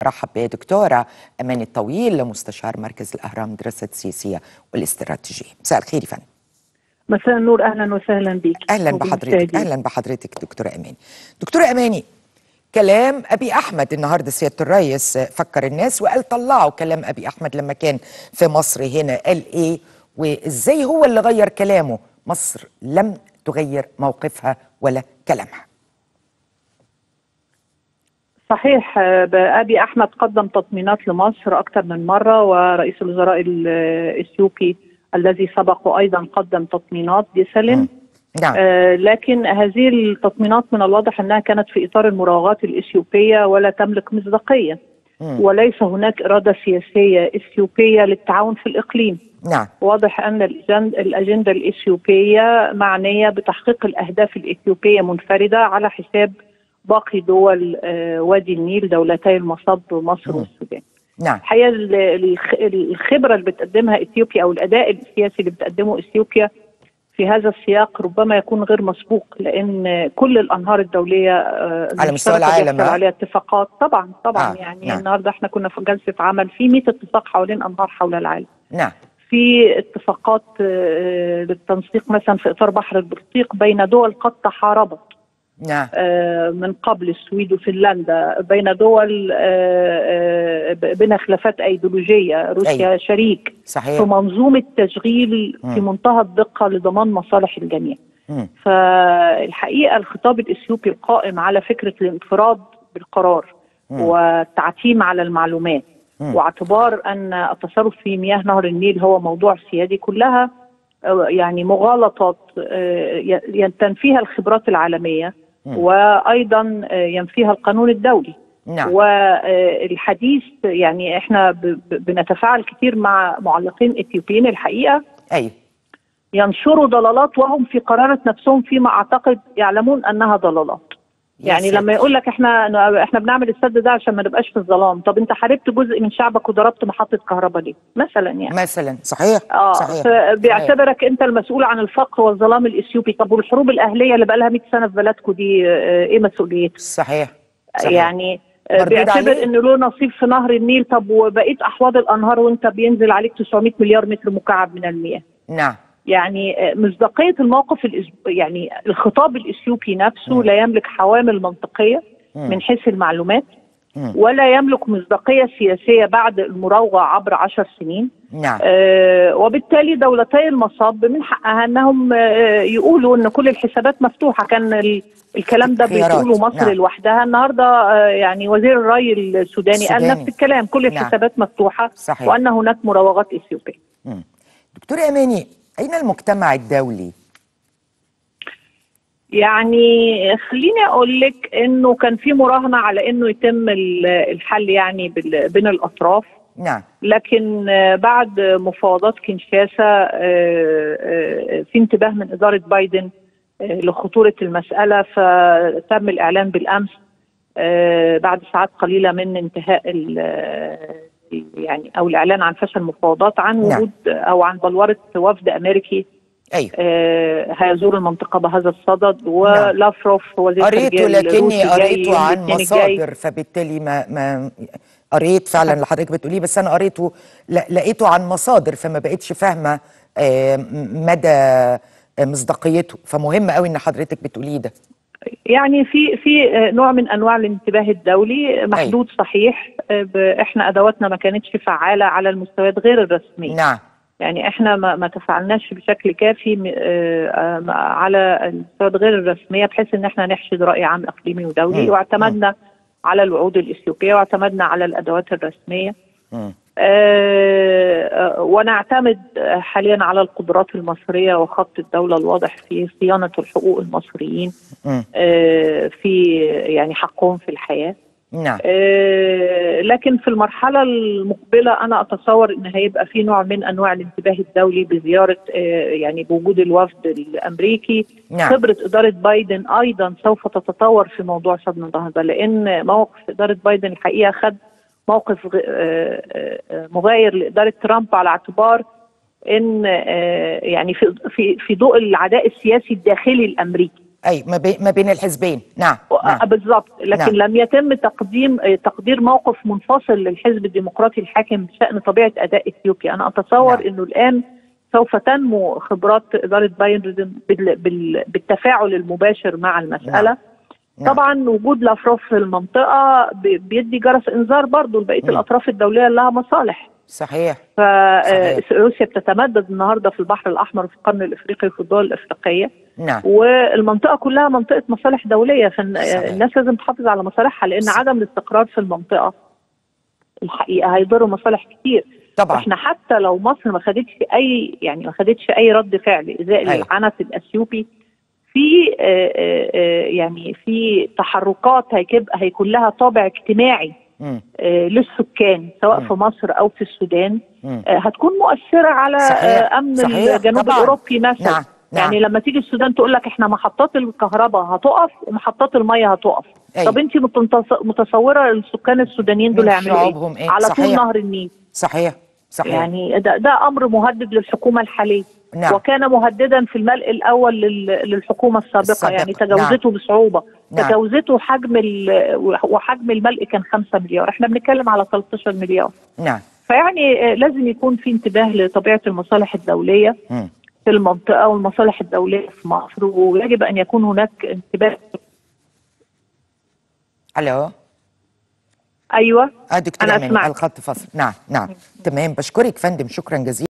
برحب بدكتورة أماني الطويل مستشار مركز الأهرام دراسات السياسية والاستراتيجية مساء الخير يا فندم مساء النور اهلا وسهلا بيك أهلا بحضرتك أهلا بحضرتك دكتورة أماني دكتورة أماني كلام أبي أحمد النهاردة سيادة الرئيس فكر الناس وقال طلعوا كلام أبي أحمد لما كان في مصر هنا قال إيه وإزاي هو اللي غير كلامه مصر لم تغير موقفها ولا كلامها صحيح ابي احمد قدم تطمينات لمصر اكثر من مره ورئيس الوزراء الاثيوبي الذي سبقه ايضا قدم تطمينات بسلم نعم آه لكن هذه التطمينات من الواضح انها كانت في اطار المراوغات الاثيوبيه ولا تملك مصداقيه مم. وليس هناك اراده سياسيه اثيوبيه للتعاون في الاقليم نعم واضح ان الأجند- الاجنده الاثيوبيه معنيه بتحقيق الاهداف الاثيوبيه منفرده على حساب باقي دول آه، وادي النيل دولتي المصب مصر مم. والسودان. نعم الحقيقه ال- الخ- الخبره اللي بتقدمها اثيوبيا او الاداء السياسي اللي بتقدمه اثيوبيا في هذا السياق ربما يكون غير مسبوق لان كل الانهار الدوليه آه، على مستوى المشتركة العالم، بيحصل ها؟ عليها اتفاقات طبعا طبعا آه، يعني نعم. النهارده احنا كنا في جلسه عمل في 100 اتفاق حوالين انهار حول العالم نعم في اتفاقات آه، للتنسيق مثلا في اطار بحر البلطيق بين دول قد تحاربت نعم آه، من قبل السويد وفنلندا بين دول آه، آه، بين خلافات ايديولوجيه روسيا أيوة. شريك في صحيح منظومه تشغيل في مم. منتهى الدقه لضمان مصالح الجميع مم. فالحقيقه الخطاب الاثيوبي القائم على فكره الانفراد بالقرار مم. والتعتيم على المعلومات مم. واعتبار ان التصرف في مياه نهر النيل هو موضوع سيادي كلها آه، يعني مغالطات آه، ي- تنفيها الخبرات العالميه مم. وايضا آه، ينفيها القانون الدولي نعم والحديث يعني احنا ب- ب- بنتفاعل كتير مع معلقين اثيوبيين الحقيقه أيوه ينشروا ضلالات وهم في قرارة نفسهم فيما اعتقد يعلمون انها ضلالات يا يعني ساتر. لما يقول لك احنا احنا بنعمل السد ده عشان ما نبقاش في الظلام طب انت حاربت جزء من شعبك وضربت محطه كهرباء ليه مثلا يعني مثلا صحيح اه صحيح بيعتبرك انت المسؤول عن الفقر والظلام الاثيوبي طب والحروب الاهليه اللي بقى لها 100 سنه في بلدكم دي آه، ايه مسؤوليتها صحيح صحيح. يعني آه، مردود بيعتبر عليه. انه له نصيب في نهر النيل طب وبقيه احواض الانهار وانت بينزل عليك 900 مليار متر مكعب من المياه نعم يعني آه، مصداقيه الموقف الإس- يعني الخطاب الاثيوبي نفسه مم. لا يملك حوامل منطقيه مم. من حيث المعلومات مم. ولا يملك مصداقيه سياسيه بعد المراوغه عبر عشر سنين نعم آه، وبالتالي دولتي المصاب من حقها انهم آه، يقولوا ان كل الحسابات مفتوحه كان ال- الكلام ده خيارات، بتقوله مصر نعم. لوحدها النهارده آه، يعني وزير الري السوداني قال السوداني. نفس الكلام كل نعم. الحسابات مفتوحه صحيح. وان هناك مراوغات اثيوبيه مم. دكتور أماني أين المجتمع الدولي؟ يعني خليني اقول لك انه كان في مراهنه على انه يتم ال- الحل يعني بال- بين الاطراف نعم لكن آه، بعد مفاوضات كينشاسا آه، آه، في انتباه من اداره بايدن آه، لخطوره المساله فتم الاعلان بالامس آه، بعد ساعات قليله من انتهاء ال- يعني او الاعلان عن فشل المفاوضات عن نعم. وجود او عن بلوره وفد امريكي أيوه آه، هيزور المنطقه بهذا الصدد ولافروف وزير قريته الخارجية لكني الروسي جاي قريته يوم عن الاثنين الجاي. مصادر فبالتالي ما ما قريت فعلا اللي حضرتك بتقوليه بس انا قريته لا- لقيته عن مصادر فما بقتش فاهمه آه، م- مدى مصداقيته فمهم قوي ان حضرتك بتقوليه ده يعني في في نوع من انواع الانتباه الدولي محدود صحيح ب- احنا ادواتنا ما كانتش فعاله على المستويات غير الرسميه نعم يعني احنا ما, ما تفاعلناش بشكل كافي م- آه، آه، على المستويات غير الرسميه بحيث ان احنا نحشد راي عام اقليمي ودولي مم. واعتمدنا على الوعود الاثيوبيه واعتمدنا على الادوات الرسميه مم. آه، آه، ونعتمد آه، حاليا على القدرات المصريه وخط الدوله الواضح في صيانه الحقوق المصريين مم. آه، في يعني حقهم في الحياه نعم آه، لكن في المرحله المقبله انا اتصور ان هيبقى في نوع من انواع الانتباه الدولي بزياره آه، يعني بوجود الوفد الامريكي نعم خبره اداره بايدن ايضا سوف تتطور في موضوع سد النهضه لان موقف اداره بايدن الحقيقه خد موقف غ- آه، آه، مغاير لاداره ترامب على اعتبار ان آه، يعني في في في ضوء العداء السياسي الداخلي الامريكي اي ما, بي ما بين الحزبين نعم, نعم. بالظبط لكن نعم. لم يتم تقديم آه، تقدير موقف منفصل للحزب الديمقراطي الحاكم بشان طبيعه اداء اثيوبيا انا اتصور نعم. انه الان سوف تنمو خبرات اداره بايدن بال- بال- بالتفاعل المباشر مع المساله نعم. نعم. طبعا وجود لافروف في المنطقه بي- بيدي جرس انذار برضه لبقيه مم. الاطراف الدوليه اللي لها مصالح صحيح صحيح. فروسيا بتتمدد النهارده في البحر الاحمر وفي القرن الافريقي وفي الدول الافريقيه نعم والمنطقه كلها منطقه مصالح دوليه صحيح. فالناس لازم تحافظ على مصالحها لان صح. عدم الاستقرار في المنطقه الحقيقه هيضر مصالح كتير طبعا احنا حتى لو مصر ما خدتش اي يعني ما خدتش اي رد فعل ازاء أيوة. العنف الاثيوبي في آه، آه، آه، يعني في تحركات هيكب- هيكون لها طابع اجتماعي مم. آه، للسكان سواء مم. في مصر او في السودان مم. آه، هتكون مؤثره على صحيح. آه، امن صحيح. الجنوب طبعاً. الاوروبي مثلا نعم. نعم. يعني لما تيجي السودان تقول لك احنا محطات الكهرباء هتقف ومحطات الميه هتقف أيوة. طب انت متنتص- متصوره السكان السودانيين دول من هيعملوا شعوبهم ايه إيه؟ على طول صحيح. نهر النيل صحيح صحيح يعني ده, ده امر مهدد للحكومه الحاليه نعم. وكان مهددا في الملء الاول لل- للحكومه السابقه, السابقة. يعني تجاوزته بصعوبه نعم. تجاوزته حجم ال- وحجم الملء كان 5 مليار احنا بنتكلم على 13 مليار نعم فيعني آه، لازم يكون في انتباه لطبيعه المصالح الدوليه مم. في المنطقه والمصالح الدوليه في مصر ويجب ان يكون هناك انتباه الو ايوه اه دكتور أنا اماني أسمعك. الخط فصل نعم نعم تمام بشكرك فندم شكرا جزيلا